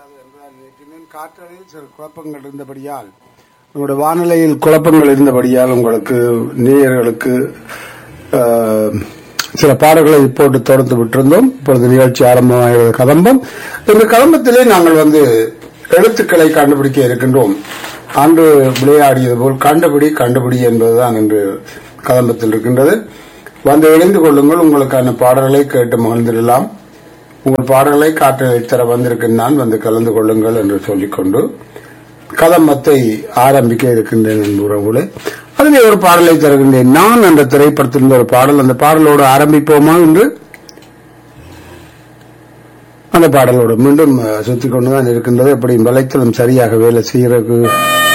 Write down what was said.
முடியாது என்றால் நேற்றினேன் காற்றலையில் சில குழப்பங்கள் இருந்தபடியால் உங்களுடைய வானிலையில் குழப்பங்கள் இருந்தபடியால் உங்களுக்கு நேயர்களுக்கு ஆஹ், சில பாடல்களை போட்டு தொடர்ந்து விட்டிருந்தோம் இப்பொழுது நிகழ்ச்சி ஆரம்பமாகிறது கதம்பம் இந்த கதம்பத்திலே நாங்கள் வந்து எழுத்துக்களை கண்டுபிடிக்க இருக்கின்றோம் அன்று விளையாடியது போல் கண்டுபிடி கண்டுபிடி என்பதுதான் இன்று கதம்பத்தில் இருக்கின்றது வந்து இணைந்து கொள்ளுங்கள் உங்களுக்கான பாடல்களை கேட்டு மகிழ்ந்திடலாம் உங்கள் பாடல்களை காற்றலை தர வந்திருக்கும் நான் வந்து கலந்து கொள்ளுங்கள் என்று சொல்லிக்கொண்டு கதம்பத்தை ஆரம்பிக்க இருக்கின்றேன் என்பவர்களே அதிலே ஒரு பாடலை தருகின்றேன் நான் என்ற திரைப்படத்திலிருந்து ஒரு பாடல் அந்த பாடலோடு ஆரம்பிப்போமா என்று அந்த பாடலோடு மீண்டும் சுத்தி கொண்டுதான் இருக்கின்றது எப்படி வலைத்தளம் சரியாக வேலை செய்யறதுக்கு